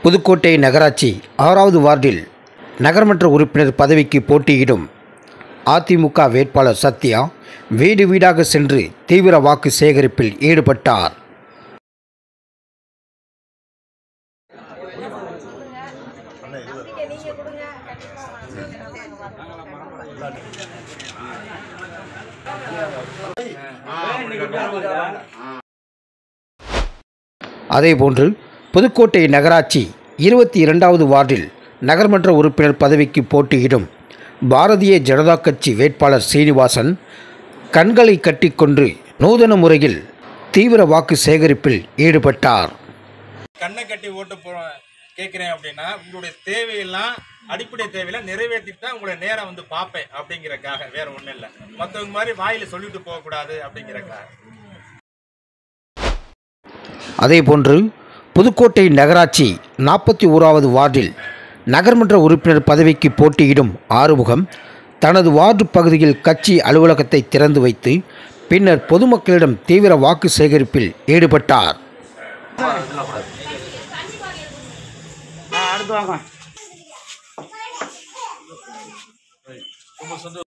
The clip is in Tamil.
புதுக்கோட்டை நகராட்சி ஆறாவது வார்டில் நகர்மன்ற உறுப்பினர் பதவிக்கு போட்டியிடும் அதிமுக வேட்பாளர் சத்யா வீடு வீடாக சென்று தீவிர வாக்கு சேகரிப்பில் ஈடுபட்டார் அதேபோன்று புதுக்கோட்டை நகராட்சி இருபத்தி இரண்டாவது வார்டில் நகர்மன்ற உறுப்பினர் பதவிக்கு போட்டியிடும் பாரதிய ஜனதா கட்சி வேட்பாளர் சீனிவாசன் கண்களை கட்டிக்கொண்டு நூதன முறையில் தீவிர வாக்கு சேகரிப்பில் ஈடுபட்டார் கண்ணை கட்டி ஓட்டு போ கேட்குறேன் அப்படின்னா உங்களுடைய தேவையெல்லாம் அடிப்படை தேவையெல்லாம் நிறைவேற்றிட்டு தான் உங்களை நேரம் வந்து பார்ப்பேன் அப்படிங்கறக்காக வேற ஒன்றும் இல்லை மற்றவங்க மாதிரி வாயில சொல்லிட்டு போகக்கூடாது அப்படிங்கறக்காக அதேபோன்று புதுக்கோட்டை நகராட்சி நாற்பத்தி ஓராவது வார்டில் நகர்மன்ற உறுப்பினர் பதவிக்கு போட்டியிடும் ஆறுமுகம் தனது வார்டு பகுதியில் கட்சி அலுவலகத்தை திறந்து வைத்து பின்னர் பொதுமக்களிடம் தீவிர வாக்கு சேகரிப்பில் ஈடுபட்டார் அடுத்து வாங்க